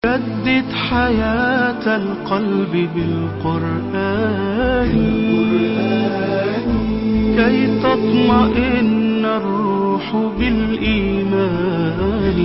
جدد حياة القلب بالقرآن كي تطمئن الروح بالإيمان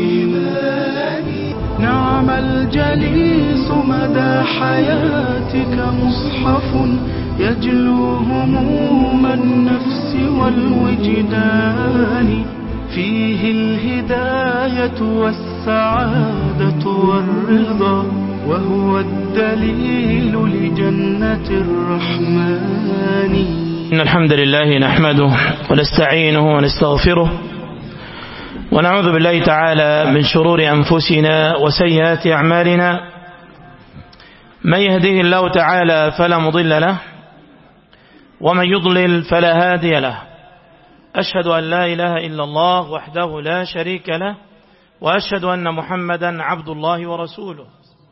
نعم الجليس مدى حياتك مصحف يجلو هموم النفس والوجدان فيه الهداية والسعادة والرضا وهو الدليل لجنة الرحمن إن الحمد لله نحمده ونستعينه ونستغفره ونعوذ بالله تعالى من شرور أنفسنا وسيئات أعمالنا من يهده الله تعالى فلا مضل له ومن يضلل فلا هادي له أشهد أن لا إله إلا الله وحده لا شريك له وأشهد أن محمدا عبد الله ورسوله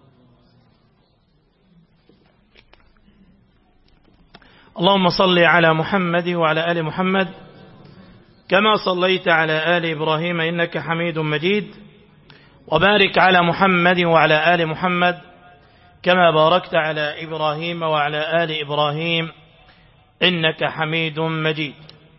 اللهم صل على محمد وعلى آل محمد كما صليت على آل إبراهيم إنك حميد مجيد وبارك على محمد وعلى آل محمد كما باركت على إبراهيم وعلى آل إبراهيم إنك حميد مجيد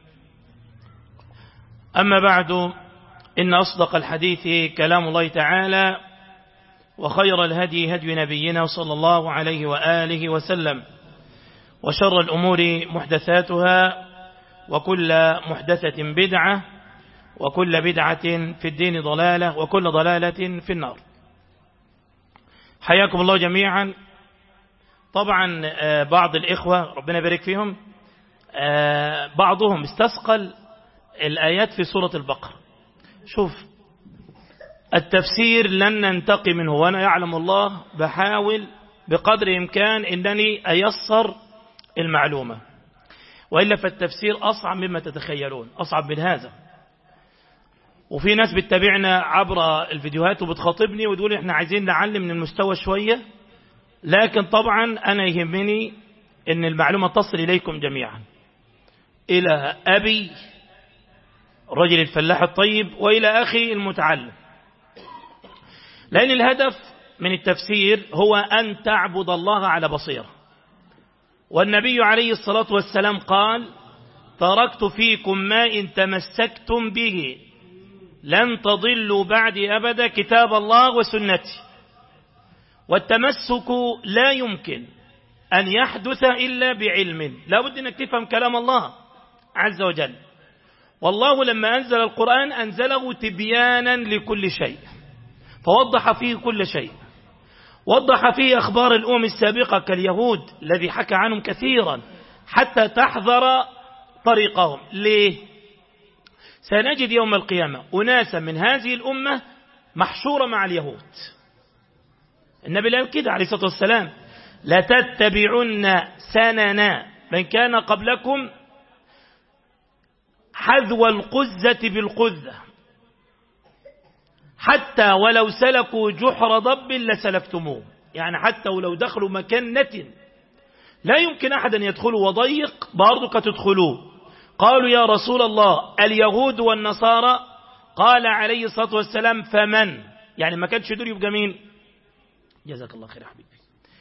أما بعد إن أصدق الحديث كلام الله تعالى وخير الهدي هدي نبينا صلى الله عليه وآله وسلم وشر الأمور محدثاتها وكل محدثة بدعة وكل بدعة في الدين ضلالة وكل ضلالة في النار حياكم الله جميعا طبعا بعض الإخوة ربنا يبارك فيهم بعضهم استثقل الآيات في سورة البقرة شوف التفسير لن ننتقي منه وأنا يعلم الله بحاول بقدر إمكان أنني أيسر المعلومة وإلا فالتفسير أصعب مما تتخيلون أصعب من هذا وفي ناس بتتابعنا عبر الفيديوهات وبتخاطبني وتقول احنا عايزين نعلم من المستوى شوية لكن طبعا أنا يهمني أن المعلومة تصل إليكم جميعا إلى أبي رجل الفلاح الطيب وإلى أخي المتعلم لأن الهدف من التفسير هو أن تعبد الله على بصيرة والنبي عليه الصلاة والسلام قال تركت فيكم ما إن تمسكتم به لن تضلوا بعد أبدا كتاب الله وسنتي والتمسك لا يمكن أن يحدث إلا بعلم لا بد أنك تفهم كلام الله عز وجل والله لما أنزل القرآن أنزله تبيانا لكل شيء فوضح فيه كل شيء وضح فيه أخبار الأمم السابقة كاليهود الذي حكى عنهم كثيرا حتى تحذر طريقهم ليه سنجد يوم القيامة أناسا من هذه الأمة محشورة مع اليهود النبي قال كده عليه الصلاة والسلام لتتبعن سننا من كان قبلكم حذو القزة بالقزة حتى ولو سلكوا جحر ضب لسلكتموه يعني حتى ولو دخلوا مكان نتن لا يمكن أحد أن يدخلوا وضيق برضك تدخلوه قالوا يا رسول الله اليهود والنصارى قال عليه الصلاة والسلام فمن يعني ما كانش دول يبقى مين جزاك الله خير يا حبيبي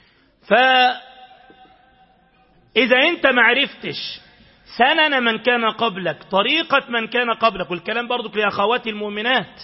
فإذا أنت معرفتش سنن من كان قبلك طريقة من كان قبلك والكلام برضك لأخواتي المؤمنات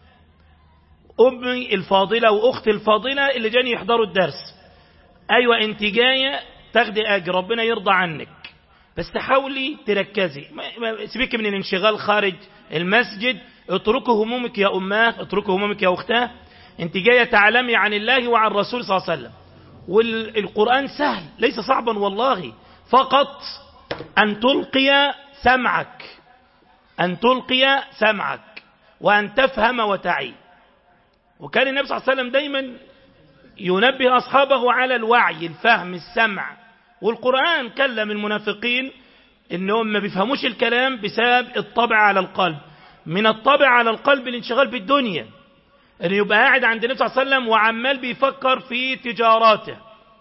أمي الفاضلة وأختي الفاضلة اللي جاني يحضروا الدرس أيوة أنت جاية تاخدي أجر ربنا يرضى عنك بس تحاولي تركزي سيبك من الانشغال خارج المسجد اتركوا همومك يا أماه اتركوا همومك يا أختاه أنت جاية تعلمي عن الله وعن الرسول صلى الله عليه وسلم والقرآن سهل ليس صعبا والله فقط أن تلقي سمعك أن تلقي سمعك وأن تفهم وتعي وكان النبي صلى الله عليه وسلم دايما ينبه أصحابه على الوعي الفهم السمع والقرآن كلم المنافقين انهم ما بيفهموش الكلام بسبب الطبع على القلب من الطبع على القلب الانشغال بالدنيا ان يبقى قاعد عند النبي صلى الله عليه وسلم وعمال بيفكر في تجاراته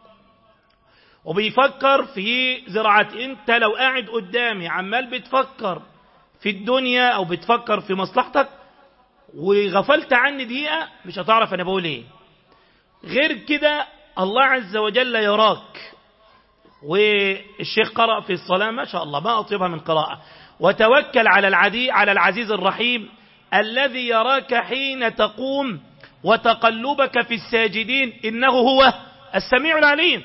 وبيفكر في زراعته انت لو قاعد قدامي عمال بتفكر في الدنيا او بتفكر في مصلحتك وغفلت عني دقيقة مش هتعرف انا بقول ايه غير كده الله عز وجل يراك والشيخ قرأ في الصلاة ما شاء الله ما أطيبها من قراءة وتوكل على العدي على العزيز الرحيم الذي يراك حين تقوم وتقلبك في الساجدين إنه هو السميع العليم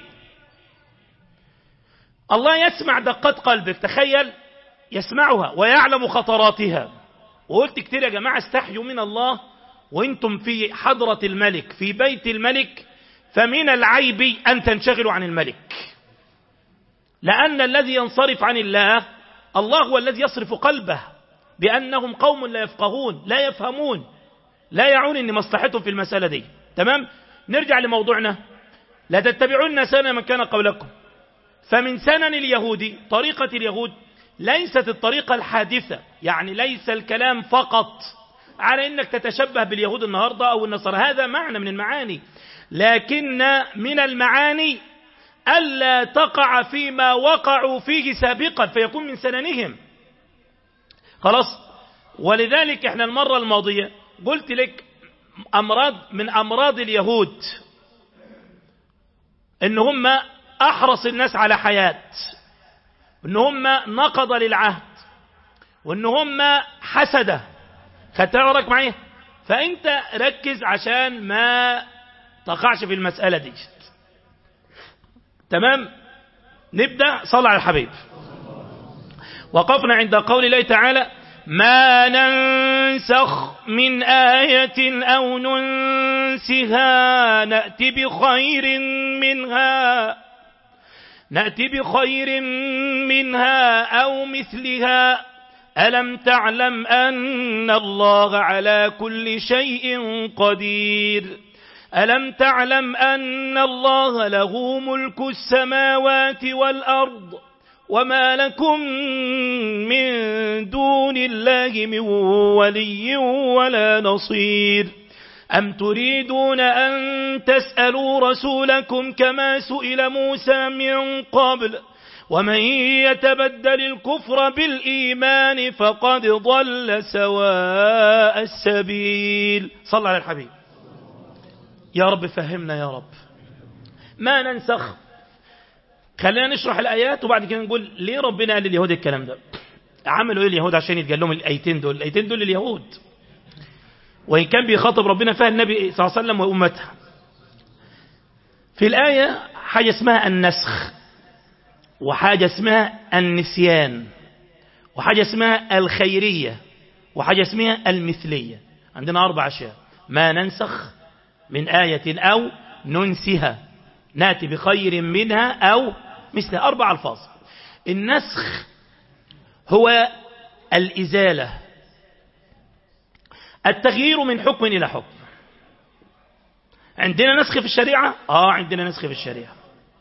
الله يسمع دقات قلبك تخيل يسمعها ويعلم خطراتها وقلت كتير يا جماعة استحيوا من الله وانتم في حضرة الملك في بيت الملك فمن العيب أن تنشغلوا عن الملك لأن الذي ينصرف عن الله الله هو الذي يصرف قلبه بأنهم قوم لا يفقهون لا يفهمون لا يعون أن مصلحتهم في المسألة دي تمام نرجع لموضوعنا لا تتبعون سنة من كان قولكم فمن سنن اليهود طريقة اليهود ليست الطريقة الحادثة يعني ليس الكلام فقط على انك تتشبه باليهود النهاردة او النصارى هذا معنى من المعاني لكن من المعاني ألا تقع فيما وقعوا فيه سابقا فيكون من سننهم خلاص ولذلك احنا المرة الماضية قلت لك أمراض من أمراض اليهود ان هم أحرص الناس على حياة وان هم نقض للعهد وان هم حسده خدت بالك معايا فانت ركز عشان ما تقعش في المسألة دي تمام نبدأ صلى على الحبيب وقفنا عند قول الله تعالى ما ننسخ من آية أو ننسها نأتي بخير منها نأتي بخير منها أو مثلها ألم تعلم أن الله على كل شيء قدير ألم تعلم أن الله له ملك السماوات والأرض وما لكم من دون الله من ولي ولا نصير أم تريدون أن تسألوا رسولكم كما سئل موسى من قبل ومن يتبدل الكفر بالإيمان فقد ضل سواء السبيل صلى على الحبيب يا رب فهمنا يا رب ما ننسخ خلينا نشرح الآيات وبعد كده نقول ليه ربنا قال لليهود الكلام ده عملوا ايه اليهود عشان يتقال لهم الايتين دول الايتين دول لليهود وإن كان بيخاطب ربنا فيها النبي صلى الله عليه وسلم وأمته في الآية حاجة اسمها النسخ وحاجة اسمها النسيان وحاجة اسمها الخيرية وحاجة اسمها المثلية عندنا أربع أشياء ما ننسخ من آية أو ننسها ناتي بخير منها أو مثل أربع ألفاظ النسخ هو الإزالة التغيير من حكم إلى حكم عندنا نسخ في الشريعة آه عندنا نسخ في الشريعة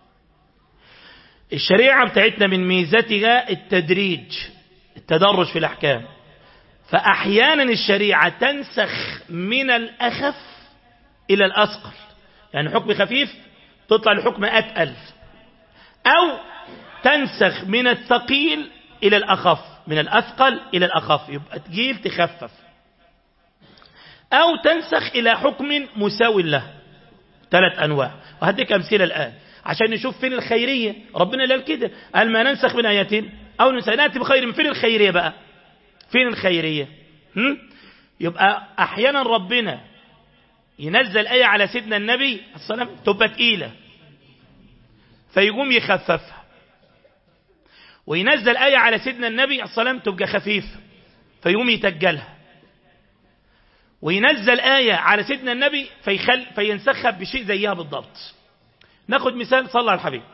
الشريعة بتاعتنا من ميزتها التدريج التدرج في الأحكام فأحيانا الشريعة تنسخ من الأخف إلى الأثقل يعني حكم خفيف تطلع لحكم أتقل أو تنسخ من الثقيل إلى الأخف من الأثقل إلى الأخف يبقى تقيل تخفف أو تنسخ إلى حكم مساو له ثلاث أنواع وهديك أمثلة الآن عشان نشوف فين الخيرية ربنا قال كده قال ما ننسخ من آياتين أو نأتي بخير من فين الخيرية بقى فين الخيرية هم؟ يبقى أحيانا ربنا ينزل آية على سيدنا النبي السلام تبقى تقيلة فيقوم يخففها وينزل آية على سيدنا النبي السلام تبقى خفيفة فيقوم يتجلها وينزل آية على سيدنا النبي فيخل فينسخها بشيء زيها بالضبط ناخد مثال صلى على الحبيب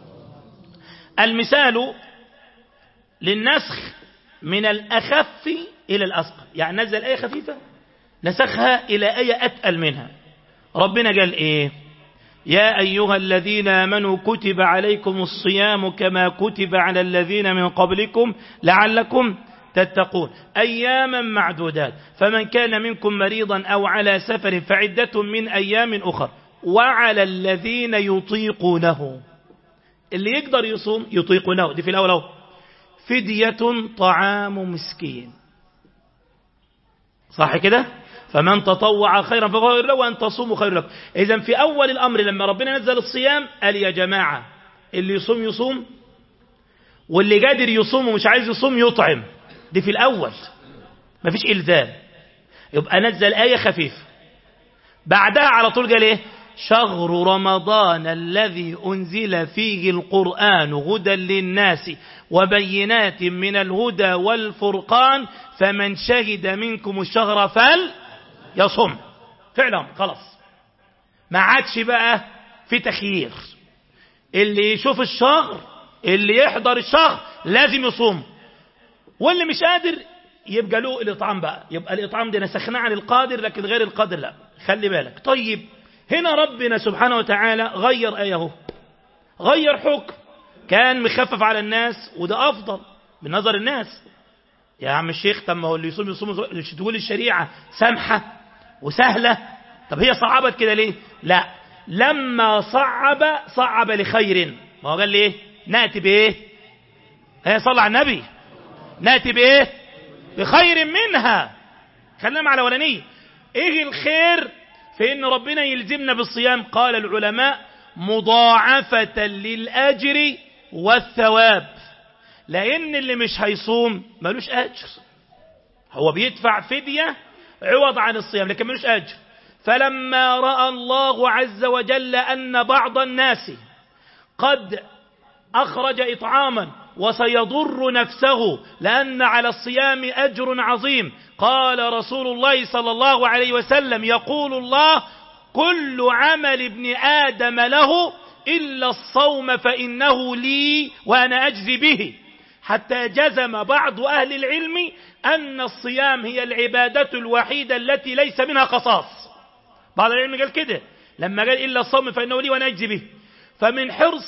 المثال للنسخ من الأخف إلى الأثقل يعني نزل آية خفيفة نسخها إلى آية أتقل منها ربنا قال إيه يا أيها الذين آمنوا كتب عليكم الصيام كما كتب على الذين من قبلكم لعلكم تتقون أياما معدودات فمن كان منكم مريضا أو على سفر فعدة من أيام أخر وعلى الذين يطيقونه اللي يقدر يصوم يطيقونه دي في الأول أهو فدية طعام مسكين صح كده فمن تطوع خيرا فهو خير له وأن تصوموا خير لكم إذا في أول الأمر لما ربنا نزل الصيام قال يا جماعة اللي يصوم يصوم واللي قادر يصوم ومش عايز يصوم يطعم دي في الأول مفيش إلزام يبقى نزل آية خفيفة بعدها على طول قال إيه شهر رمضان الذي أنزل فيه القرآن هدى للناس وبينات من الهدى والفرقان فمن شهد منكم الشهر فل يصم فعلا خلاص ما عادش بقى في تخيير اللي يشوف الشهر اللي يحضر الشهر لازم يصوم واللي مش قادر يبقى له الإطعام بقى يبقى الإطعام دي نسخناه عن القادر لكن غير القادر لا خلي بالك طيب هنا ربنا سبحانه وتعالى غير آيه غير حكم كان مخفف على الناس وده أفضل من نظر الناس يا عم الشيخ طب ما هو اللي يصوم يصوم مش تقول الشريعة سامحة وسهلة طب هي صعبت كده ليه لا لما صعب صعب لخير ما هو قال لي ايه نأتي بايه هي صلى على النبي نأتي بايه بخير منها خلينا على الاولانيه ايه الخير في ان ربنا يلزمنا بالصيام قال العلماء مضاعفة للأجر والثواب لأن اللي مش هيصوم ملوش أجر هو بيدفع فدية عوض عن الصيام لكن ملوش أجر فلما رأى الله عز وجل أن بعض الناس قد أخرج إطعاما وسيضر نفسه لأن على الصيام أجر عظيم قال رسول الله صلى الله عليه وسلم يقول الله كل عمل ابن آدم له إلا الصوم فإنه لي وأنا أجزي به حتى جزم بعض أهل العلم أن الصيام هي العبادة الوحيدة التي ليس منها قصاص بعض العلم قال كده لما قال إلا الصوم فإنه لي وأنا أجزي به فمن حرص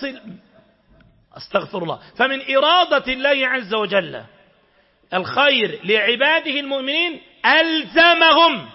استغفر الله فمن إرادة الله عز وجل الخير لعباده المؤمنين ألزمهم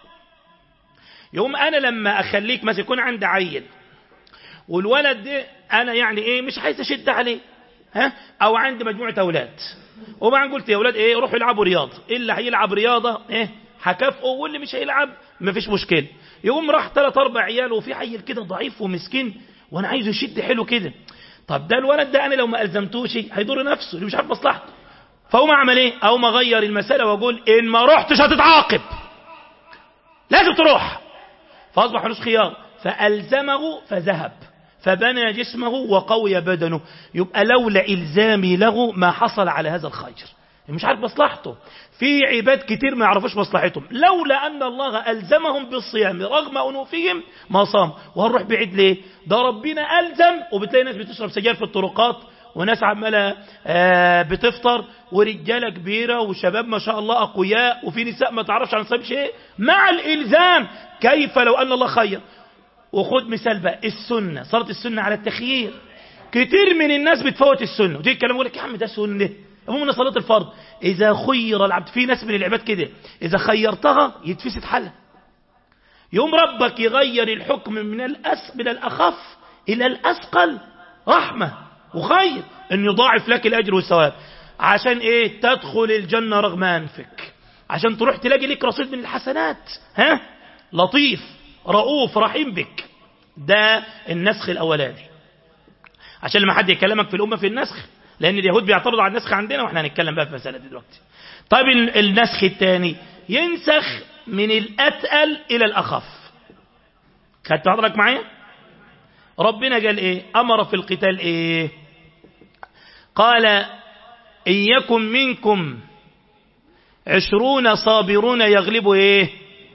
يوم أنا لما أخليك مثلا يكون عندي عيل والولد ده أنا يعني إيه مش عايز أشد عليه ها أو عندي مجموعة أولاد وبعدين قلت يا أولاد إيه روحوا يلعبوا رياضة اللي هيلعب رياضة إيه هكافئه واللي مش هيلعب مفيش مشكلة يقوم راح ثلاث أربع عيال وفي عيل كده ضعيف ومسكين وأنا عايزه يشد حلو كده طب ده الولد ده أنا لو ما ألزمتوش هيضر نفسه اللي مش عارف مصلحته فأقوم أعمل إيه أقوم أغير المسألة وأقول إن ما رحتش هتتعاقب لازم تروح فأصبح ملوش خيار فألزمه فذهب فبنى جسمه وقوي بدنه يبقى لولا إلزامي له ما حصل على هذا الخير مش عارف مصلحته في عباد كتير ما يعرفوش مصلحتهم لولا أن الله ألزمهم بالصيام رغم أنوفهم ما صام وهنروح بعيد ليه ده ربنا ألزم وبتلاقي ناس بتشرب سجاير في الطرقات وناس عمالة آه بتفطر ورجالة كبيرة وشباب ما شاء الله أقوياء وفي نساء ما تعرفش عن صيام شيء مع الإلزام كيف لو أن الله خير وخد مثال بقى السنة صارت السنة على التخيير كتير من الناس بتفوت السنة ودي الكلام يقول لك يا عم ده سنة عموما صلاة الفرض إذا خير العبد في ناس من العباد كده إذا خيرتها يتفسد حالها يوم ربك يغير الحكم من الأس من الأخف إلى الأثقل رحمة وخير أن يضاعف لك الأجر والثواب عشان إيه تدخل الجنة رغم أنفك عشان تروح تلاقي لك رصيد من الحسنات ها لطيف رؤوف رحيم بك ده النسخ الأولاني عشان لما حد يكلمك في الأمة في النسخ لأن اليهود بيعترضوا على النسخ عندنا وإحنا هنتكلم بقى في مسألة دي دلوقتي طيب النسخ الثاني ينسخ من الأتقل إلى الأخف خدت حضرتك معايا ربنا قال إيه أمر في القتال إيه قال إن يكن منكم عشرون صابرون يغلبوا إيه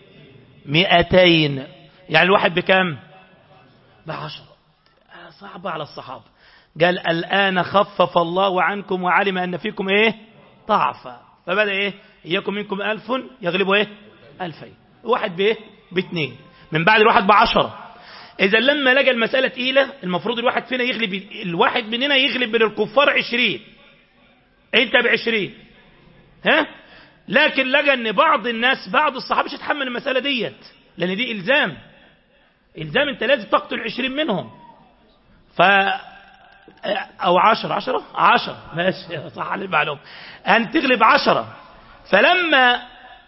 مئتين يعني الواحد بكم بعشرة صعبة على الصحابة قال الآن خفف الله عنكم وعلم أن فيكم إيه ضعفا فبدأ إيه إياكم منكم ألف يغلبوا إيه ألفين واحد بإيه باثنين من بعد الواحد بعشرة إذا لما لقى المسألة تقيلة المفروض الواحد فينا يغلب الواحد مننا يغلب من الكفار عشرين أنت بعشرين ها لكن لقى أن بعض الناس بعض الصحابة مش هتحمل المسألة ديت لأن دي إلزام إلزام أنت لازم تقتل عشرين منهم ف أو عشرة عشرة عشرة ماشي صح على المعلومة أن تغلب عشرة فلما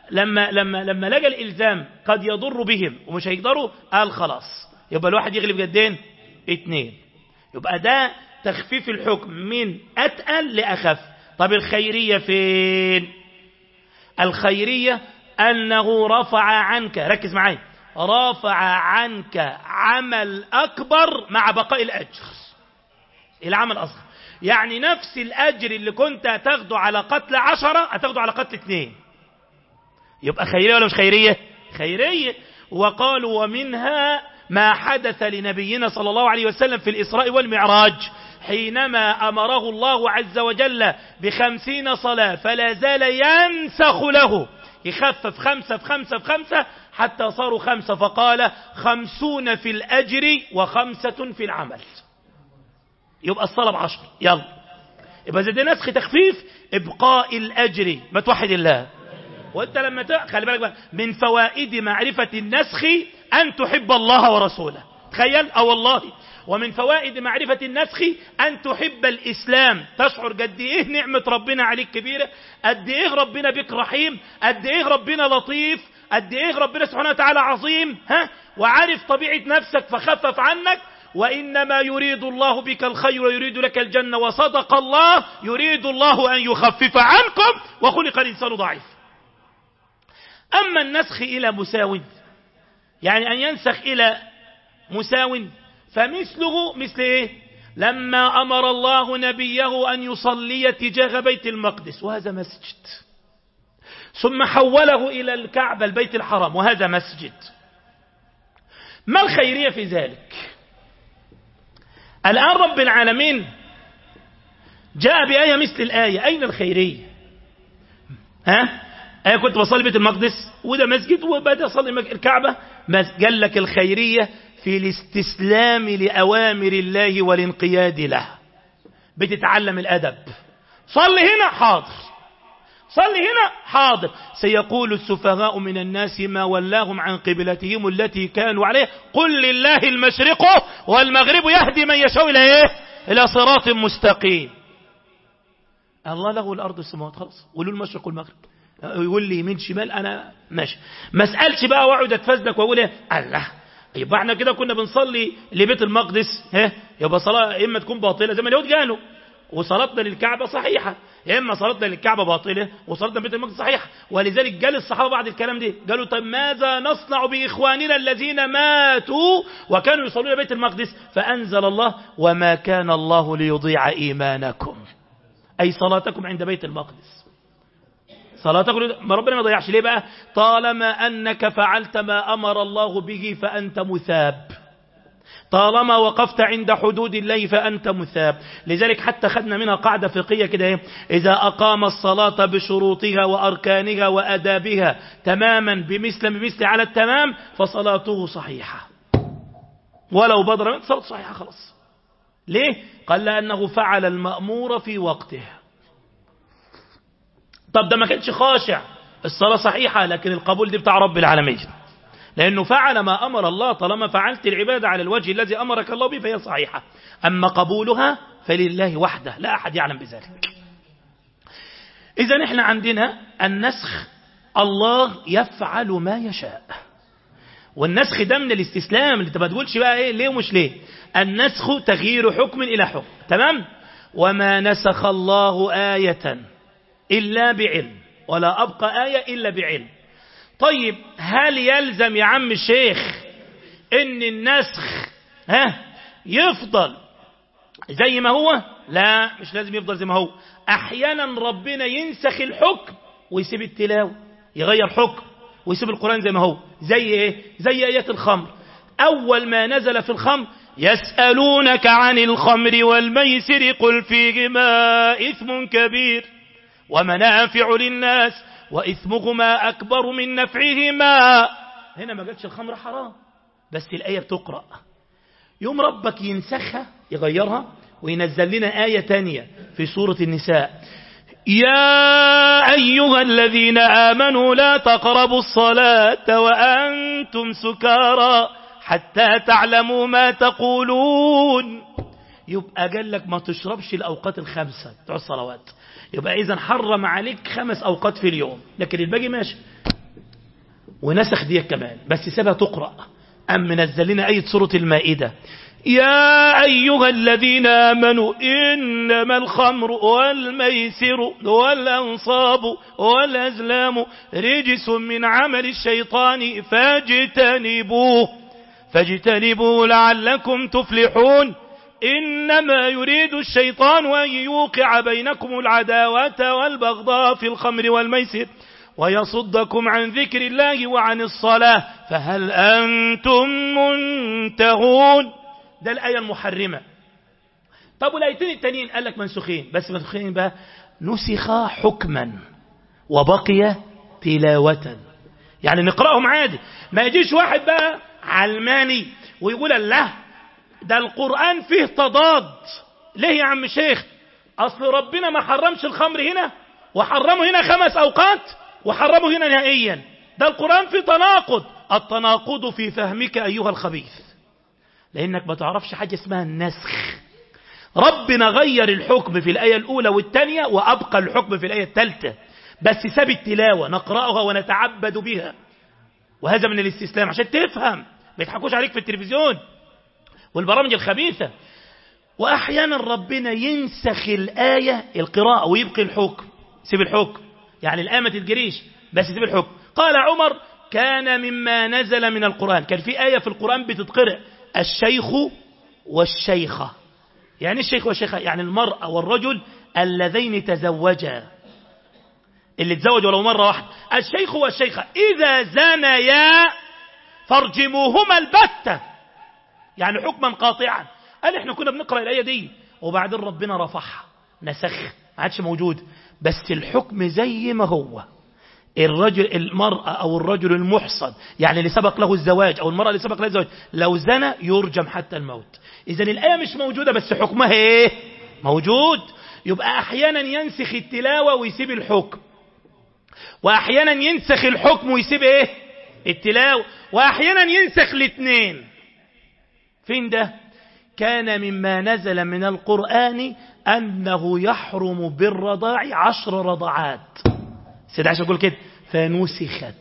لما لما لما لقى الالزام قد يضر بهم ومش هيقدروا قال خلاص يبقى الواحد يغلب جدين اتنين يبقى ده تخفيف الحكم من اتقل لاخف طب الخيريه فين الخيريه انه رفع عنك ركز معايا رفع عنك عمل اكبر مع بقاء الاجر العمل اصغر يعني نفس الاجر اللي كنت هتاخده على قتل عشرة هتاخده على قتل اثنين يبقى خيرية ولا مش خيرية خيرية وقالوا ومنها ما حدث لنبينا صلى الله عليه وسلم في الإسراء والمعراج حينما أمره الله عز وجل بخمسين صلاة فلا زال ينسخ له يخفف خمسة في خمسة في خمسة حتى صاروا خمسة فقال خمسون في الأجر وخمسة في العمل يبقى الصلاة بعشر يلا يبقى زي ده نسخ تخفيف ابقاء الاجر ما توحد الله وانت لما ت... خلي بالك بقى من فوائد معرفة النسخ ان تحب الله ورسوله تخيل اه والله ومن فوائد معرفة النسخ أن تحب الإسلام تشعر قد إيه نعمة ربنا عليك كبيرة قد إيه ربنا بك رحيم قد إيه ربنا لطيف قد إيه ربنا سبحانه وتعالى عظيم ها وعارف طبيعة نفسك فخفف عنك وإنما يريد الله بك الخير ويريد لك الجنة وصدق الله يريد الله أن يخفف عنكم وخلق الإنسان ضعيف أما النسخ إلى مساو يعني أن ينسخ إلى مساو فمثله مثل إيه لما أمر الله نبيه أن يصلي تجاه بيت المقدس وهذا مسجد ثم حوله إلى الكعبة البيت الحرام وهذا مسجد ما الخيرية في ذلك الآن رب العالمين جاء بآية مثل الآية أين الخيرية ها آية كنت بصلي بيت المقدس وده مسجد وبدأ أصلي الكعبة قال لك الخيرية في الاستسلام لأوامر الله والانقياد له بتتعلم الأدب صلي هنا حاضر صلي هنا حاضر سيقول السفهاء من الناس ما ولاهم عن قبلتهم التي كانوا عليه قل لله المشرق والمغرب يهدي من يشاء إلى إيه إلى صراط مستقيم الله له الأرض والسماوات خلاص قولوا المشرق والمغرب يقول لي يمين شمال أنا ماشي ما اسألش بقى واقعد اتفزلك واقول ايه الله يبقى احنا كده كنا بنصلي لبيت المقدس ها يبقى صلاة إما تكون باطلة زي ما اليهود قالوا وصلاتنا للكعبة صحيحة يا إما صلاتنا للكعبة باطلة وصلاتنا لبيت المقدس صحيحة ولذلك قال الصحابة بعد الكلام ده قالوا طيب ماذا نصنع بإخواننا الذين ماتوا وكانوا يصلون بيت المقدس فأنزل الله وما كان الله ليضيع إيمانكم أي صلاتكم عند بيت المقدس صلاتكم ما ربنا ما ضيعش ليه بقى طالما أنك فعلت ما أمر الله به فأنت مثاب طالما وقفت عند حدود الله فأنت مثاب لذلك حتى خدنا منها قاعدة فقهية كده ايه إذا أقام الصلاة بشروطها وأركانها وأدابها تماما بمثل بمثل على التمام فصلاته صحيحة ولو بدر صلاة صحيحة خلاص ليه قال لأنه فعل المأمور في وقته طب ده ما كانش خاشع الصلاة صحيحة لكن القبول دي بتاع رب العالمين لأنه فعل ما أمر الله طالما فعلت العبادة على الوجه الذي أمرك الله به فهي صحيحة أما قبولها فلله وحده لا أحد يعلم بذلك إذا إحنا عندنا النسخ الله يفعل ما يشاء والنسخ ده من الاستسلام اللي تبقى تقولش بقى ايه ليه ومش ليه النسخ تغيير حكم إلى حكم تمام وما نسخ الله آية إلا بعلم ولا أبقى آية إلا بعلم طيب هل يلزم يا عم الشيخ ان النسخ ها يفضل زي ما هو لا مش لازم يفضل زي ما هو احيانا ربنا ينسخ الحكم ويسيب التلاوة يغير حكم ويسيب القرآن زي ما هو زي ايه زي ايات الخمر اول ما نزل في الخمر يسألونك عن الخمر والميسر قل فيهما إثم كبير ومنافع للناس وإثمهما أكبر من نفعهما هنا ما قالش الخمر حرام بس الآية بتقرأ يوم ربك ينسخها يغيرها وينزل لنا آية تانية في سورة النساء يا أيها الذين آمنوا لا تقربوا الصلاة وأنتم سكارى حتى تعلموا ما تقولون يبقى قال لك ما تشربش الأوقات الخمسة بتوع الصلوات يبقى إذا حرم عليك خمس أوقات في اليوم لكن الباقي ماشي ونسخ دي كمان بس سابها تقرأ أم منزل لنا آية سورة المائدة يا أيها الذين آمنوا إنما الخمر والميسر والأنصاب والأزلام رجس من عمل الشيطان فاجتنبوه فاجتنبوه لعلكم تفلحون إنما يريد الشيطان أن يوقع بينكم العداوة والبغضاء في الخمر والميسر ويصدكم عن ذكر الله وعن الصلاة فهل أنتم منتهون ده الآية المحرمة طب والآيتين التانيين قال لك منسوخين بس منسوخين بقى نسخ حكما وبقي تلاوة يعني نقرأهم عادي ما يجيش واحد بقى علماني ويقول الله ده القرآن فيه تضاد ليه يا عم شيخ أصل ربنا ما حرمش الخمر هنا وحرمه هنا خمس أوقات وحرمه هنا نهائيا ده القرآن فيه تناقض التناقض في فهمك أيها الخبيث لأنك ما تعرفش حاجة اسمها النسخ ربنا غير الحكم في الآية الأولى والثانية وأبقى الحكم في الآية الثالثة بس ساب التلاوة نقرأها ونتعبد بها وهذا من الاستسلام عشان تفهم ما يضحكوش عليك في التلفزيون والبرامج الخبيثة وأحيانا ربنا ينسخ الآية القراءة ويبقي الحكم سيب الحكم يعني الآية ما تتجريش بس سيب الحكم قال عمر كان مما نزل من القرآن كان في آية في القرآن بتتقرأ الشيخ والشيخة يعني الشيخ والشيخة يعني المرأة والرجل اللذين تزوجا اللي تزوجوا ولو مرة واحدة الشيخ والشيخة إذا زنيا فارجموهما البتة يعني حكما قاطعا قال احنا كنا بنقرأ الآية دي وبعدين ربنا رفعها نسخ ما عادش موجود بس الحكم زي ما هو الرجل المرأة أو الرجل المحصن يعني اللي سبق له الزواج أو المرأة اللي سبق لها الزواج لو زنى يرجم حتى الموت إذا الآية مش موجودة بس حكمها إيه موجود يبقى أحيانا ينسخ التلاوة ويسيب الحكم وأحيانا ينسخ الحكم ويسيب إيه التلاوة وأحيانا ينسخ الاثنين فين ده كان مما نزل من القرآن أنه يحرم بالرضاع عشر رضعات سيد عشان يقول كده فنسخت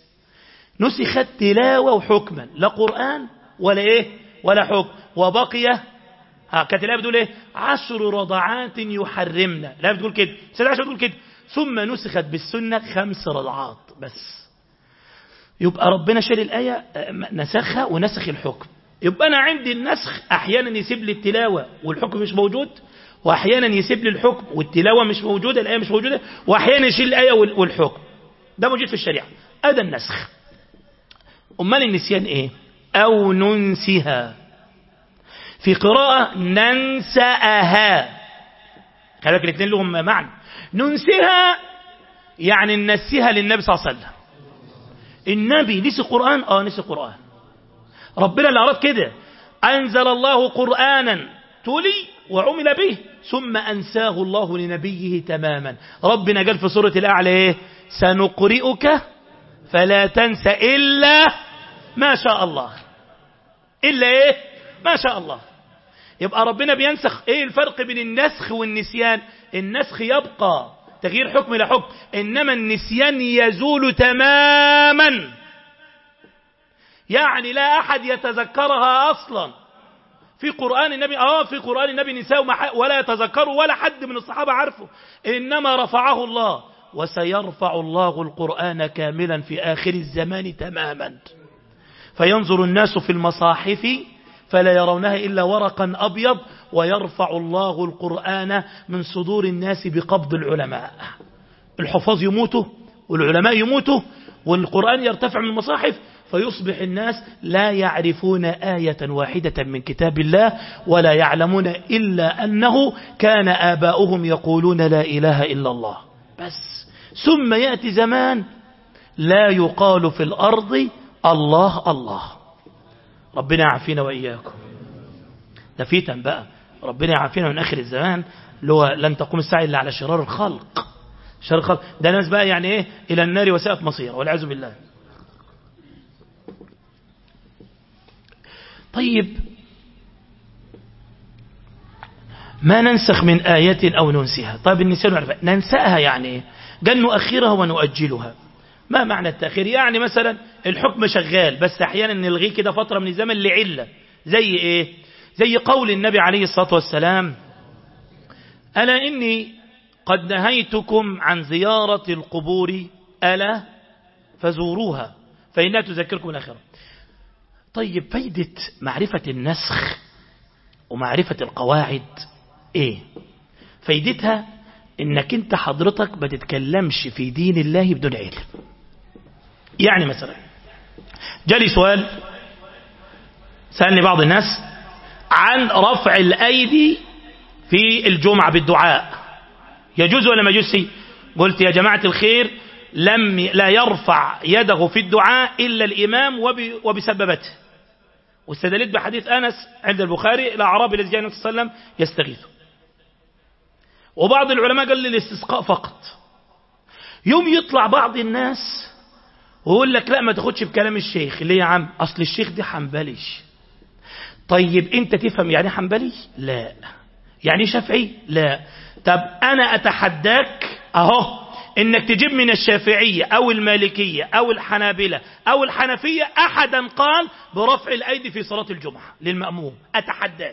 نسخت تلاوة وحكما لا قرآن ولا إيه ولا حكم وبقي ها كانت الآية بتقول إيه عشر رضعات يحرمنا لا بتقول كده سيد عشان بتقول كده ثم نسخت بالسنة خمس رضعات بس يبقى ربنا شال الآية نسخها ونسخ الحكم يبقى أنا عندي النسخ أحيانا يسيب لي التلاوة والحكم مش موجود وأحيانا يسيب لي الحكم والتلاوة مش موجودة الآية مش موجودة وأحيانا يشيل الآية والحكم ده موجود في الشريعة هذا النسخ أمال النسيان إيه أو ننسها في قراءة ننسأها خلي بالك الاثنين لهم معنى ننسها يعني ننسيها للنبي صلى الله عليه وسلم النبي نسي قرآن اه نسي قرآن ربنا اللي أراد كده أنزل الله قرآنا تولي وعمل به ثم أنساه الله لنبيه تماما ربنا قال في سورة الأعلى إيه؟ سنقرئك فلا تنسى إلا ما شاء الله إلا إيه ما شاء الله يبقى ربنا بينسخ إيه الفرق بين النسخ والنسيان النسخ يبقى تغيير حكم إلى حكم إنما النسيان يزول تماما يعني لا أحد يتذكرها أصلا في قرآن النبي آه في قرآن النبي نساء ولا يتذكروا ولا حد من الصحابة عارفه إنما رفعه الله وسيرفع الله القرآن كاملا في آخر الزمان تماما فينظر الناس في المصاحف فلا يرونها إلا ورقا أبيض ويرفع الله القرآن من صدور الناس بقبض العلماء الحفاظ يموتوا والعلماء يموتوا والقرآن يرتفع من المصاحف فيصبح الناس لا يعرفون آية واحدة من كتاب الله ولا يعلمون إلا أنه كان آباؤهم يقولون لا إله إلا الله بس ثم يأتي زمان لا يقال في الأرض الله الله ربنا يعافينا وإياكم ده فتن بقى ربنا يعافينا من آخر الزمان اللي هو لن تقوم الساعة إلا على شرار الخلق شرار الخلق ده ناس بقى يعني إيه إلى النار وساءت مصير والعياذ بالله طيب ما ننسخ من آية أو ننسها طيب النسيان عرفة ننسأها يعني قال نؤخرها ونؤجلها ما معنى التأخير يعني مثلا الحكم شغال بس أحيانا نلغيه كده فترة من الزمن لعلة زي إيه زي قول النبي عليه الصلاة والسلام ألا إني قد نهيتكم عن زيارة القبور ألا فزوروها فإنها تذكركم الآخرة طيب فايدة معرفة النسخ ومعرفة القواعد إيه فايدتها إنك أنت حضرتك ما تتكلمش في دين الله بدون علم يعني مثلا جالي سؤال سألني بعض الناس عن رفع الأيدي في الجمعة بالدعاء يجوز ولا ما يجوز قلت يا جماعة الخير لم لا يرفع يده في الدعاء إلا الإمام وبسببته واستدلت بحديث أنس عند البخاري الأعرابي الذي جاء النبي صلى الله عليه وسلم يستغيث وبعض العلماء قال للاستسقاء فقط يوم يطلع بعض الناس ويقول لك لا ما تاخدش بكلام الشيخ ليه يا عم أصل الشيخ دي حنبلي طيب انت تفهم يعني حنبلي لا يعني شافعي لا طب أنا أتحداك أهو إنك تجيب من الشافعية أو المالكية أو الحنابلة أو الحنفية أحدا قال برفع الأيدي في صلاة الجمعة للمأموم أتحداك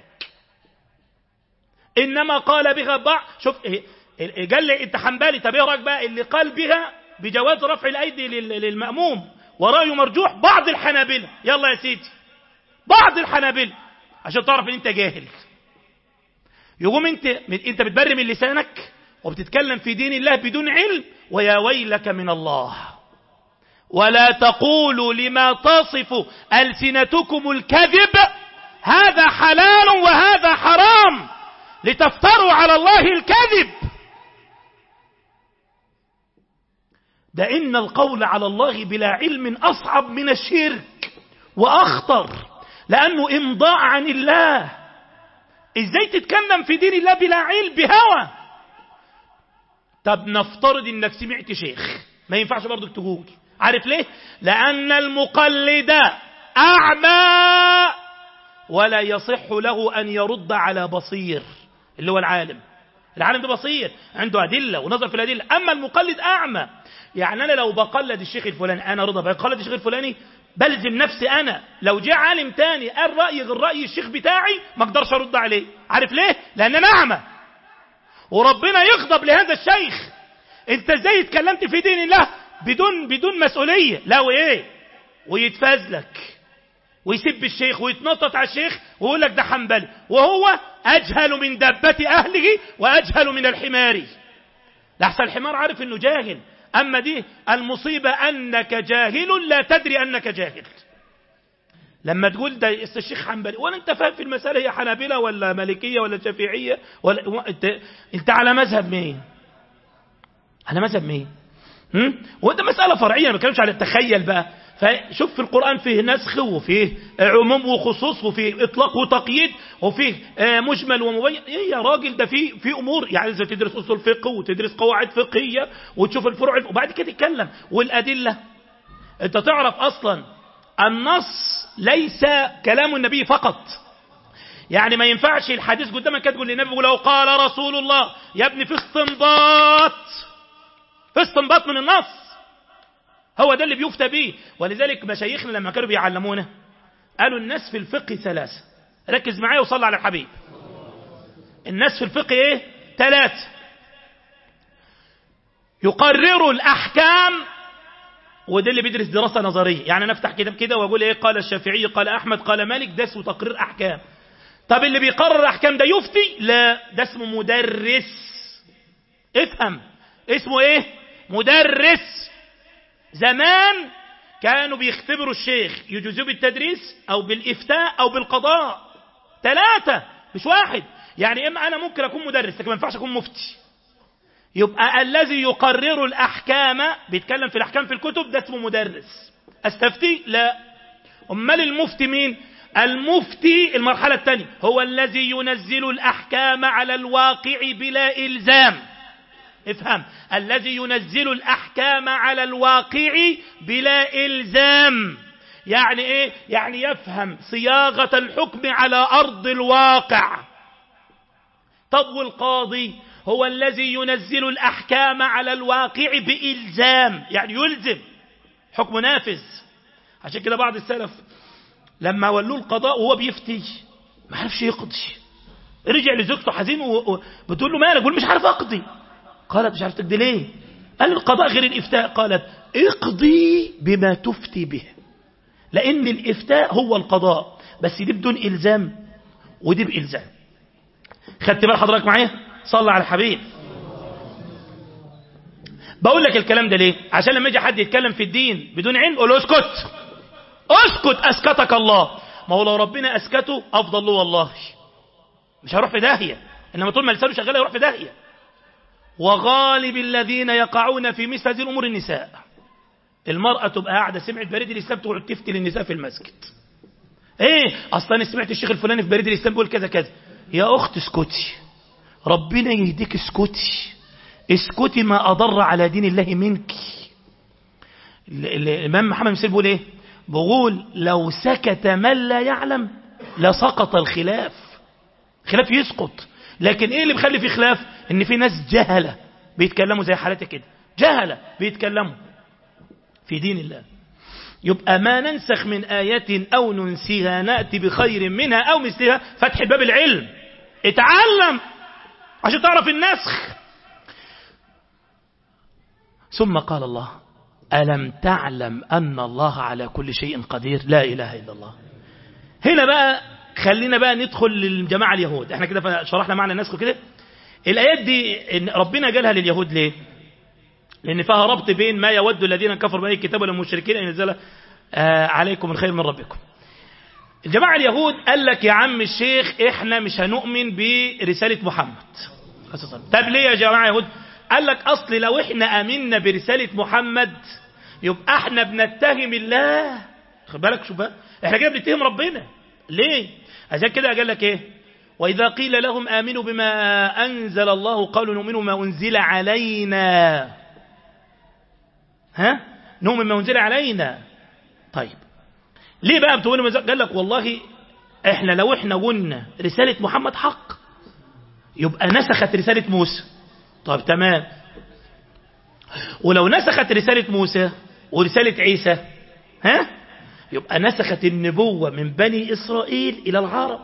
إنما قال بها بعض شوف إيه قال لي أنت حنبلي طب إيه رأيك بقى اللي قال بها بجواز رفع الأيدي للمأموم ورأيه مرجوح بعض الحنابلة يلا يا سيدي بعض الحنابلة عشان تعرف ان انت جاهل يقوم انت انت بتبري من لسانك وبتتكلم في دين الله بدون علم ويا ويلك من الله ولا تقولوا لما تصف ألسنتكم الكذب هذا حلال وهذا حرام لتفتروا على الله الكذب ده إن القول على الله بلا علم أصعب من الشرك وأخطر لأنه إمضاء عن الله إزاي تتكلم في دين الله بلا علم بهوى طب نفترض إنك سمعت شيخ ما ينفعش برضك تقول عارف ليه لأن المقلد أعمى ولا يصح له أن يرد على بصير اللي هو العالم العالم ده بصير عنده أدلة ونظر في الأدلة أما المقلد أعمى يعني أنا لو بقلد الشيخ الفلاني أنا رضا بقلد الشيخ الفلاني بلزم نفسي أنا لو جاء عالم تاني قال رأي غير رأي الشيخ بتاعي ما اقدرش أرد عليه عارف ليه لأن أنا أعمى وربنا يغضب لهذا الشيخ انت ازاي اتكلمت في دين الله بدون بدون مسؤولية لا وايه ويتفازلك ويسب الشيخ ويتنطط على الشيخ ويقول لك ده حنبلي وهو أجهل من دبة أهله وأجهل من الحمار لحسن الحمار عارف انه جاهل أما دي المصيبة أنك جاهل لا تدري أنك جاهل لما تقول ده الشيخ حنبلي ولا انت فاهم في المسألة هي حنابلة ولا مالكية ولا شافعية ولا انت, انت على مذهب مين على مذهب مين هم؟ وده مسألة فرعية ما بتكلمش على التخيل بقى فشوف في القرآن فيه نسخ وفيه عموم وخصوص وفيه إطلاق وتقييد وفيه مجمل ومبين إيه يا راجل ده في في أمور يعني إذا تدرس أصول فقه وتدرس قواعد فقهية وتشوف الفروع وبعد كده تتكلم والأدلة أنت تعرف أصلا النص ليس كلام النبي فقط يعني ما ينفعش الحديث قدامك تقول للنبي ولو قال رسول الله يا ابني في استنباط في استنباط من النص هو ده اللي بيفتى به ولذلك مشايخنا لما كانوا بيعلمونا قالوا الناس في الفقه ثلاثة ركز معايا وصلى على الحبيب الناس في الفقه ايه ثلاثة يقرروا الأحكام وده اللي بيدرس دراسة نظرية يعني أنا أفتح كتاب كده وأقول إيه قال الشافعي قال أحمد قال مالك ده اسمه تقرير أحكام طب اللي بيقرر الأحكام ده يفتي لا ده اسمه مدرس افهم اسمه إيه مدرس زمان كانوا بيختبروا الشيخ يجوزوه بالتدريس أو بالإفتاء أو بالقضاء ثلاثة مش واحد يعني إما أنا ممكن أكون مدرس لكن ما ينفعش أكون مفتي يبقى الذي يقرر الأحكام بيتكلم في الأحكام في الكتب ده اسمه مدرس استفتي لا أمال المفتي مين المفتي المرحلة الثانية هو الذي ينزل الأحكام على الواقع بلا إلزام افهم الذي ينزل الأحكام على الواقع بلا إلزام يعني إيه يعني يفهم صياغة الحكم على أرض الواقع طب والقاضي هو الذي ينزل الأحكام على الواقع بإلزام يعني يلزم حكم نافذ عشان كده بعض السلف لما ولوه القضاء وهو بيفتي ما عرفش يقضي رجع لزوجته حزين وبتقول له مالك بيقول مش عارف اقضي قالت مش عارف تقضي ليه قال القضاء غير الافتاء قالت اقضي بما تفتي به لان الافتاء هو القضاء بس دي بدون الزام ودي بالزام خدت بال حضرتك معايا صلى على الحبيب بقول لك الكلام ده ليه عشان لما يجي حد يتكلم في الدين بدون علم قول له اسكت اسكت اسكتك الله ما هو لو ربنا اسكته افضل له والله مش هيروح في داهيه انما طول ما لسانه شغال يروح في داهيه وغالب الذين يقعون في مثل هذه الامور النساء المراه تبقى قاعده سمعت بريد الاسلام تقعد تفتي للنساء في المسجد ايه اصلا سمعت الشيخ الفلاني في بريد الاسلام بيقول كذا كذا يا اخت اسكتي ربنا يهديك اسكتي اسكتي ما اضر على دين الله منك الامام محمد بن بيقول ايه بقول لو سكت من لا يعلم لسقط الخلاف خلاف يسقط لكن ايه اللي بيخلي في خلاف ان في ناس جهلة بيتكلموا زي حالتي كده جهلة بيتكلموا في دين الله يبقى ما ننسخ من آية أو ننسيها نأتي بخير منها أو مثلها فتح باب العلم اتعلم عشان تعرف النسخ ثم قال الله ألم تعلم أن الله على كل شيء قدير لا إله إلا الله هنا بقى خلينا بقى ندخل للجماعة اليهود احنا كده شرحنا معنى النسخ كده الآيات دي إن ربنا جالها لليهود ليه لأن فيها ربط بين ما يود الذين كفروا بأي كتاب والمشركين أن ينزل آه عليكم الخير من ربكم الجماعة اليهود قال لك يا عم الشيخ احنا مش هنؤمن برسالة محمد طب ليه يا جماعة يهود قال لك أصل لو احنا أمنا برسالة محمد يبقى احنا بنتهم الله خد بالك شوف بقى احنا كده بنتهم ربنا ليه عشان كده قال لك ايه وإذا قيل لهم آمنوا بما أنزل الله قالوا نؤمن بما أنزل علينا ها نؤمن بما أنزل علينا طيب ليه بقى بتقولوا قال لك والله احنا لو احنا قلنا رسالة محمد حق يبقى نسخت رسالة موسى طيب تمام ولو نسخت رسالة موسى ورسالة عيسى ها يبقى نسخت النبوة من بني إسرائيل إلى العرب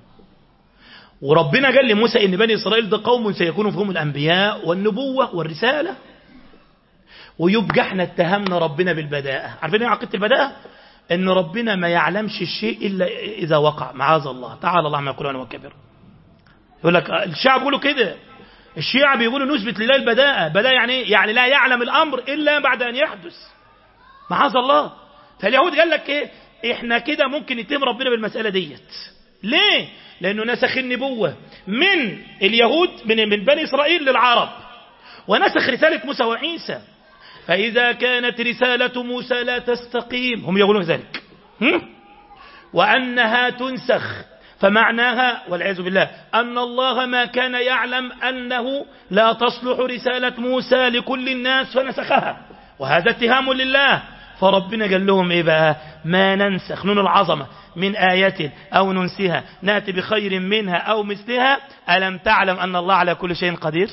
وربنا قال لموسى إن بني إسرائيل ده قوم سيكون فيهم الأنبياء والنبوة والرسالة ويبقى احنا اتهمنا ربنا بالبداءة عارفين ايه عقيدة البداءة ان ربنا ما يعلمش الشيء إلا إذا وقع معاذ الله تعالى الله ما يقولون وكبر يقول لك الشعب بيقولوا كده الشيعة بيقولوا نثبت لله البداءة بداءة يعني ايه؟ يعني لا يعلم الأمر إلا بعد أن يحدث معاذ الله فاليهود قال لك ايه احنا كده ممكن نتهم ربنا بالمسألة ديت ليه لأنه نسخ النبوة من اليهود من, من بني إسرائيل للعرب ونسخ رسالة موسى وعيسى فإذا كانت رسالة موسى لا تستقيم هم يقولون ذلك هم؟ وأنها تنسخ فمعناها والعياذ بالله أن الله ما كان يعلم أنه لا تصلح رسالة موسى لكل الناس فنسخها وهذا اتهام لله فربنا قال لهم إيه بقى ما ننسخ نون العظمة من آية أو ننسها نأتي بخير منها أو مثلها ألم تعلم أن الله على كل شيء قدير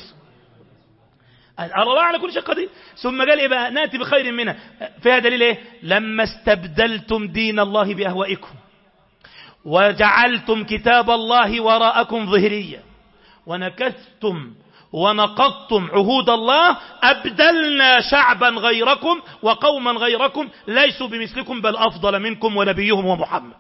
الله على كل شيء قدير ثم قال إيه بقى نأتي بخير منها فيها دليل إيه لما استبدلتم دين الله بأهوائكم وجعلتم كتاب الله وراءكم ظهريا ونكثتم ونقضتم عهود الله أبدلنا شعبا غيركم وقوما غيركم ليسوا بمثلكم بل أفضل منكم ونبيهم ومحمد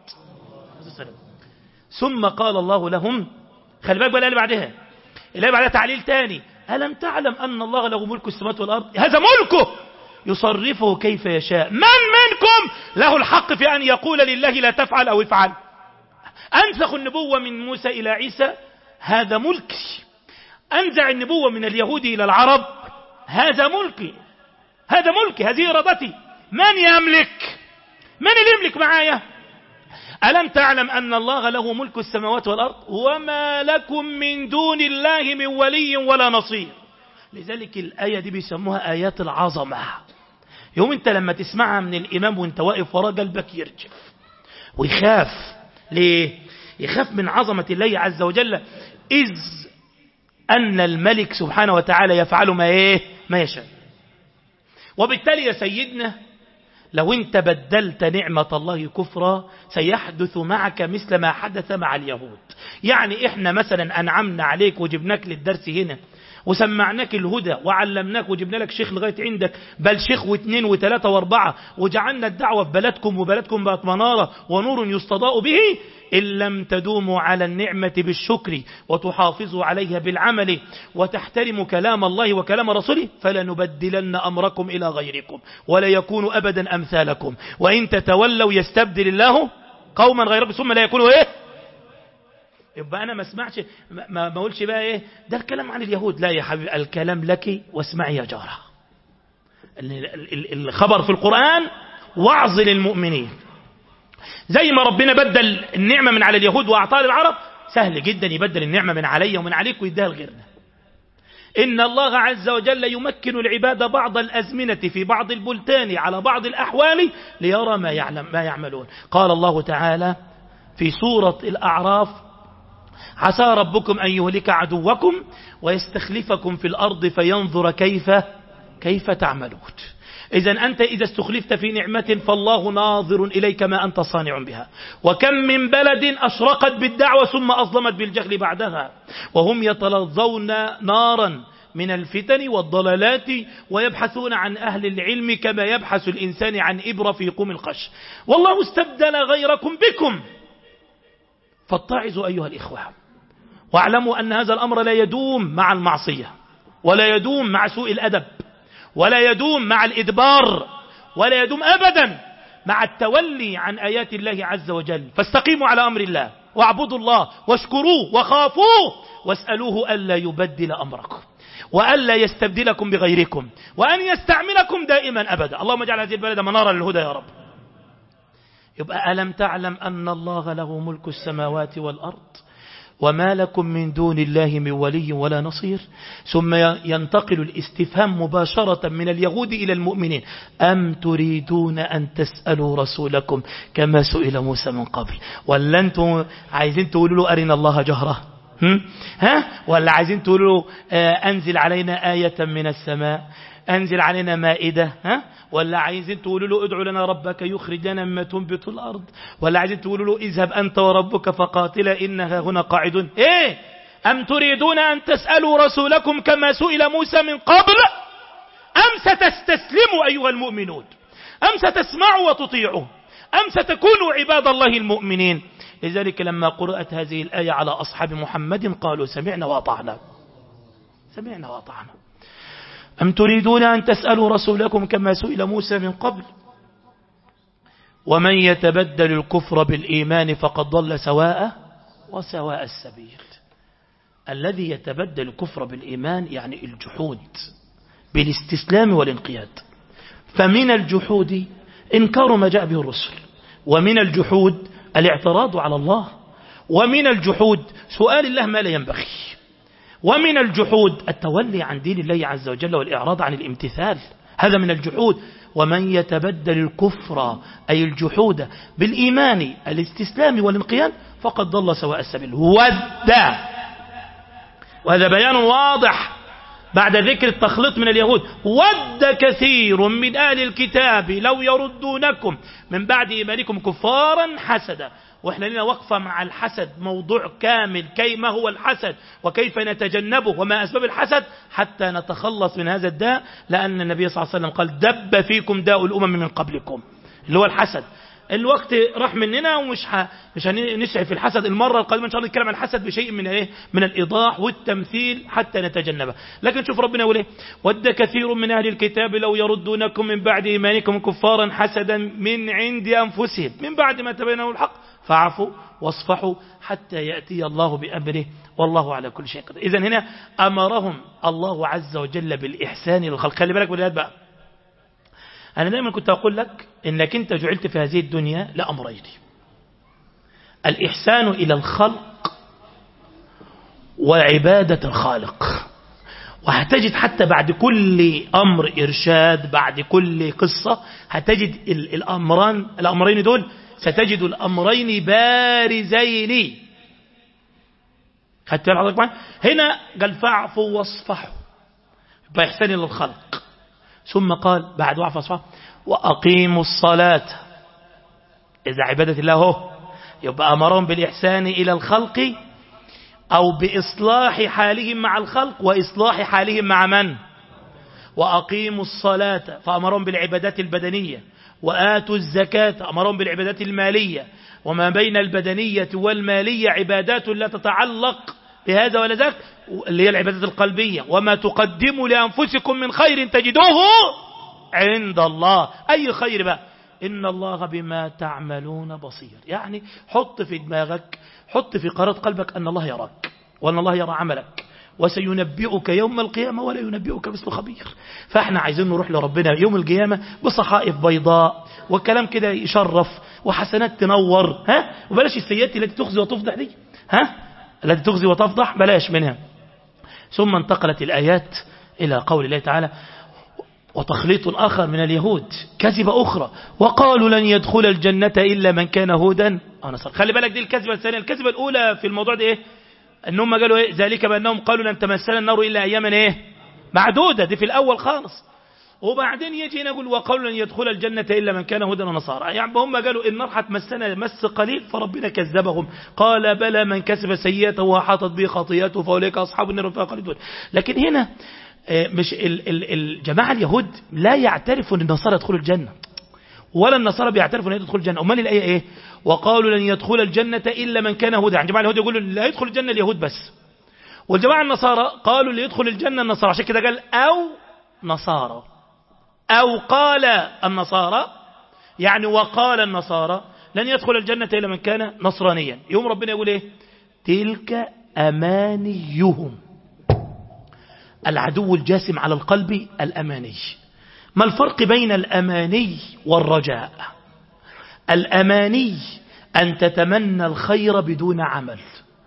ثم قال الله لهم خلي بالك بقى اللي بعدها اللي بعدها تعليل تاني ألم تعلم أن الله له ملك السماوات والأرض هذا ملكه يصرفه كيف يشاء من منكم له الحق في أن يقول لله لا تفعل أو افعل أنسخ النبوة من موسى إلى عيسى هذا ملكي أنزع النبوة من اليهود إلى العرب هذا ملكي هذا ملكي هذه إرادتي من يملك من اللي يملك معايا ألم تعلم أن الله له ملك السماوات والأرض وما لكم من دون الله من ولي ولا نصير لذلك الآية دي بيسموها آيات العظمة يوم انت لما تسمعها من الإمام وانت واقف وراه قلبك يرجف ويخاف ليه يخاف من عظمة الله عز وجل إذ أن الملك سبحانه وتعالى يفعل ما إيه ما يشاء وبالتالي يا سيدنا لو انت بدلت نعمة الله كفرا سيحدث معك مثل ما حدث مع اليهود يعني احنا مثلا انعمنا عليك وجبناك للدرس هنا وسمعناك الهدى وعلمناك وجبنا لك شيخ لغاية عندك بل شيخ واثنين وثلاثة واربعة وجعلنا الدعوة في بلدكم وبلدكم بقت منارة ونور يستضاء به إن لم تدوموا على النعمة بالشكر وتحافظوا عليها بالعمل وتحترموا كلام الله وكلام رسوله فلنبدلن أمركم إلى غيركم ولا يكون أبدا أمثالكم وإن تتولوا يستبدل الله قوما غيركم ثم لا يكونوا إيه يبقى أنا ما اسمعش ما ما اقولش بقى إيه ده الكلام عن اليهود لا يا حبيبي الكلام لك واسمعي يا جارة الخبر في القرآن وعظ للمؤمنين زي ما ربنا بدل النعمة من على اليهود وأعطاها للعرب سهل جدا يبدل النعمة من علي ومن عليك ويديها لغيرنا إن الله عز وجل يمكن العباد بعض الأزمنة في بعض البلدان على بعض الأحوال ليرى ما, يعلم ما يعملون قال الله تعالى في سورة الأعراف عسى ربكم أن يهلك عدوكم ويستخلفكم في الأرض فينظر كيف كيف تعملون إذا أنت إذا استخلفت في نعمة فالله ناظر إليك ما أنت صانع بها وكم من بلد أشرقت بالدعوة ثم أظلمت بالجهل بعدها وهم يتلظون نارا من الفتن والضلالات ويبحثون عن أهل العلم كما يبحث الإنسان عن إبرة في قوم القش والله استبدل غيركم بكم فاتعظوا أيها الإخوة واعلموا أن هذا الأمر لا يدوم مع المعصية ولا يدوم مع سوء الأدب ولا يدوم مع الإدبار ولا يدوم أبدا مع التولي عن آيات الله عز وجل فاستقيموا على أمر الله واعبدوا الله واشكروه وخافوه واسألوه ألا يبدل أمركم وألا يستبدلكم بغيركم وأن يستعملكم دائما أبدا اللهم اجعل هذه البلد منارا للهدى يا رب يبقى ألم تعلم أن الله له ملك السماوات والأرض وما لكم من دون الله من ولي ولا نصير ثم ينتقل الاستفهام مباشرة من اليهود إلى المؤمنين أم تريدون أن تسألوا رسولكم كما سئل موسى من قبل ولا أنتم عايزين تقولوا له أرنا الله جهرة ها ولا عايزين تقولوا آه أنزل علينا آية من السماء أنزل علينا مائدة ها ولا عايزين تقولوا له ادعوا لنا ربك يخرج لنا مما تنبت الأرض ولا عايزين تقولوا له اذهب أنت وربك فقاتلا إنها هنا قاعدون إيه أم تريدون أن تسألوا رسولكم كما سئل موسى من قبل أم ستستسلموا أيها المؤمنون أم ستسمعوا وتطيعوا أم ستكونوا عباد الله المؤمنين لذلك لما قرأت هذه الآية على أصحاب محمد قالوا سمعنا وأطعنا سمعنا وأطعنا أم تريدون أن تسألوا رسولكم كما سئل موسى من قبل ومن يتبدل الكفر بالإيمان فقد ضل سواء وسواء السبيل الذي يتبدل الكفر بالإيمان يعني الجحود بالاستسلام والانقياد فمن الجحود إنكار ما جاء به الرسل ومن الجحود الاعتراض على الله ومن الجحود سؤال الله ما لا ينبغي ومن الجحود التولي عن دين الله عز وجل والإعراض عن الامتثال هذا من الجحود ومن يتبدل الكفر أي الجحود بالإيمان الاستسلام والانقياد فقد ضل سواء السبيل ود وهذا بيان واضح بعد ذكر التخليط من اليهود ود كثير من أهل الكتاب لو يردونكم من بعد إيمانكم كفارا حسدا واحنا لنا وقفة مع الحسد موضوع كامل كي ما هو الحسد وكيف نتجنبه وما أسباب الحسد حتى نتخلص من هذا الداء لأن النبي صلى الله عليه وسلم قال دب فيكم داء الأمم من قبلكم اللي هو الحسد الوقت راح مننا ومش ح... مش هنسعي في الحسد المرة القادمة إن شاء الله نتكلم عن الحسد بشيء من إيه من الإيضاح والتمثيل حتى نتجنبه لكن شوف ربنا يقول إيه ود كثير من أهل الكتاب لو يردونكم من بعد إيمانكم كفارا حسدا من عند أنفسهم من بعد ما تبينوا الحق فاعفوا واصفحوا حتى يأتي الله بأمره والله على كل شيء قدير إذن هنا أمرهم الله عز وجل بالإحسان للخلق خلي بالك بالآيات بقى أنا دائما كنت أقول لك إنك أنت جعلت في هذه الدنيا لأمرين الإحسان إلى الخلق وعبادة الخالق وهتجد حتى بعد كل أمر إرشاد بعد كل قصة هتجد الأمران الأمرين دول ستجد الأمرين بارزين خدت حضرتك معايا هنا قال فاعفوا واصفحوا بإحسان للخلق ثم قال بعد واعفوا واصفحوا وأقيموا الصلاة إذا عبادة الله هو يبقى أمرهم بالإحسان إلى الخلق أو بإصلاح حالهم مع الخلق وإصلاح حالهم مع من وأقيموا الصلاة فأمرهم بالعبادات البدنية وآتوا الزكاة أمرهم بالعبادات المالية وما بين البدنية والمالية عبادات لا تتعلق بهذا ولا ذاك اللي هي العبادات القلبية وما تقدموا لأنفسكم من خير تجدوه عند الله أي خير بقى إن الله بما تعملون بصير يعني حط في دماغك حط في قرارة قلبك أن الله يراك وأن الله يرى عملك وسينبئك يوم القيامة ولا ينبئك مثل خبير فاحنا عايزين نروح لربنا يوم القيامة بصحائف بيضاء وكلام كده يشرف وحسنات تنور ها وبلاش السيئات التي تخزي وتفضح دي ها التي تخزي وتفضح بلاش منها ثم انتقلت الآيات إلى قول الله تعالى وتخليط آخر من اليهود كذبة أخرى وقالوا لن يدخل الجنة إلا من كان هودا أو نصر خلي بالك دي الكذبة الثانية الكذبة الأولى في الموضوع ده إيه أنهم قالوا إيه ذلك بأنهم قالوا لن تمثل النار إلا أياما إيه معدودة دي في الأول خالص وبعدين يجي نقول وقالوا لن يدخل الجنة إلا من كان هودا ونصارى يعني هم قالوا النار هتمسنا مس قليل فربنا كذبهم قال بلى من كسب سيئته وحاطت به خطيئته فأولئك أصحاب النار فيها خالدون لكن هنا مش ال ال الجماعة اليهود لا يعترفوا أن النصارى يدخلوا الجنة ولا النصارى بيعترفوا أن يدخل الجنة أمال الآية إيه وقالوا لن يدخل الجنة إلا من كان هودا يعني جماعة اليهود يقولوا لا يدخل الجنة اليهود بس والجماعة النصارى قالوا اللي يدخل الجنة النصارى عشان كده قال أو نصارى أو قال النصارى يعني وقال النصارى لن يدخل الجنة إلا من كان نصرانيا يوم ربنا يقول إيه تلك أمانيهم العدو الجاسم على القلب الأماني ما الفرق بين الأماني والرجاء الأماني أن تتمنى الخير بدون عمل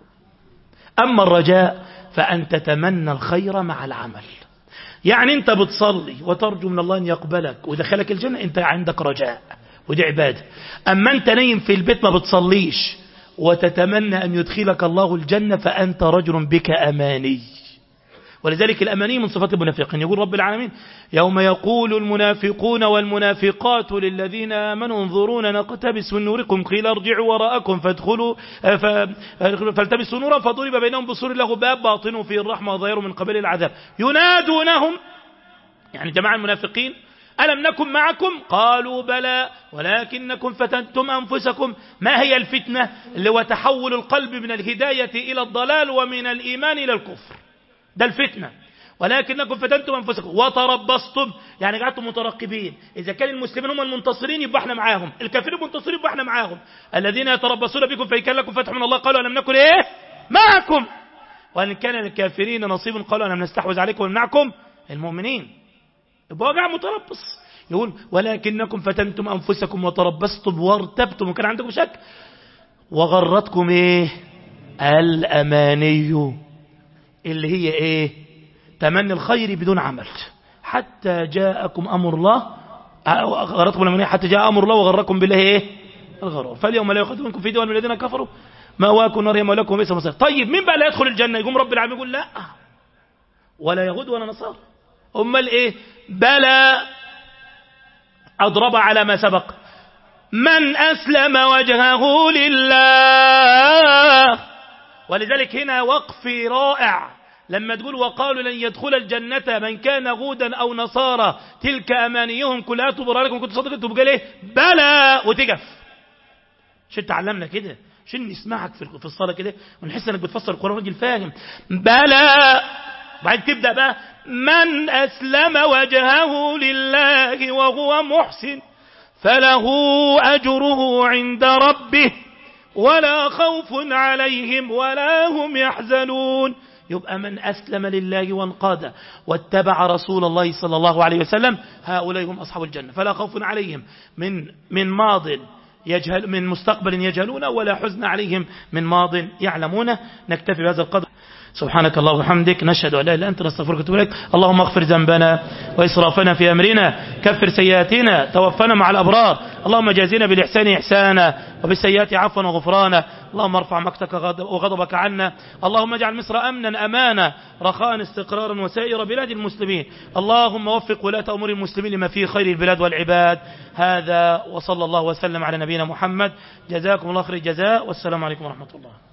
أما الرجاء فأن تتمنى الخير مع العمل يعني أنت بتصلي وترجو من الله أن يقبلك ودخلك الجنة أنت عندك رجاء ودي عبادة أما أنت نايم في البيت ما بتصليش وتتمنى أن يدخلك الله الجنة فأنت رجل بك أماني ولذلك الأماني من صفات المنافقين يقول رب العالمين يوم يقول المنافقون والمنافقات للذين آمنوا انظرونا نقتبس من نوركم قيل ارجعوا وراءكم فادخلوا فالتمسوا نورا فضرب بينهم بصور له باب باطنه فيه الرحمة وظاهره من قبل العذاب ينادونهم يعني جماعة المنافقين ألم نكن معكم قالوا بلى ولكنكم فتنتم أنفسكم ما هي الفتنة اللي هو تحول القلب من الهداية إلى الضلال ومن الإيمان إلى الكفر ده الفتنة ولكنكم فتنتم أنفسكم وتربصتم يعني قعدتم مترقبين إذا كان المسلمين هم المنتصرين يبقى احنا معاهم الكافرين المنتصرين يبقى احنا معاهم الذين يتربصون بكم فإن كان لكم فتح من الله قالوا ألم نكن إيه معكم وإن كان للكافرين نصيب قالوا ألم نستحوذ عليكم ونمنعكم المؤمنين يبقى هو قاعد متربص يقول ولكنكم فتنتم أنفسكم وتربصتم وارتبتم وكان عندكم شك وغرتكم إيه الأماني اللي هي ايه تمني الخير بدون عمل حتى جاءكم امر الله غرتكم الامانيه حتى جاء امر الله وغركم بالله ايه الغرور فاليوم لا يؤخذ منكم فدية من الذين كفروا مأواكم نار يوم لكم بئس المصير طيب مين بقى لا يدخل الجنه يقوم رب العالمين يقول لا ولا يهود ولا نصارى امال ايه بلى اضرب على ما سبق من اسلم وجهه لله ولذلك هنا وقف رائع لما تقول وقالوا لن يدخل الجنة من كان غودا أو نصارى تلك أمانيهم كلها تبراركم كنت صادق انتوا بقى ايه بلى وتقف عشان تعلمنا كده عشان نسمعك في الصلاة كده ونحس انك بتفسر القرآن راجل فاهم بلى بعد تبدأ بقى من أسلم وجهه لله وهو محسن فله أجره عند ربه ولا خوف عليهم ولا هم يحزنون يبقى من أسلم لله وانقاد واتبع رسول الله صلى الله عليه وسلم هؤلاء هم أصحاب الجنة فلا خوف عليهم من من ماض يجهل من مستقبل يجهلون ولا حزن عليهم من ماض يعلمون نكتفي بهذا القدر سبحانك الله وبحمدك نشهد أن لا إله إلا أنت نستغفرك ونتوب إليك اللهم اغفر ذنبنا وإسرافنا في أمرنا كفر سيئاتنا توفنا مع الأبرار اللهم جازنا بالإحسان إحسانا وبالسيئات عفوا وغفرانا اللهم ارفع مقتك وغضبك عنا اللهم اجعل مصر أمنا أمانا رخاء استقرارا وسائر بلاد المسلمين اللهم وفق ولاة أمور المسلمين لما فيه خير البلاد والعباد هذا وصلى الله وسلم على نبينا محمد جزاكم الله خير الجزاء والسلام عليكم ورحمة الله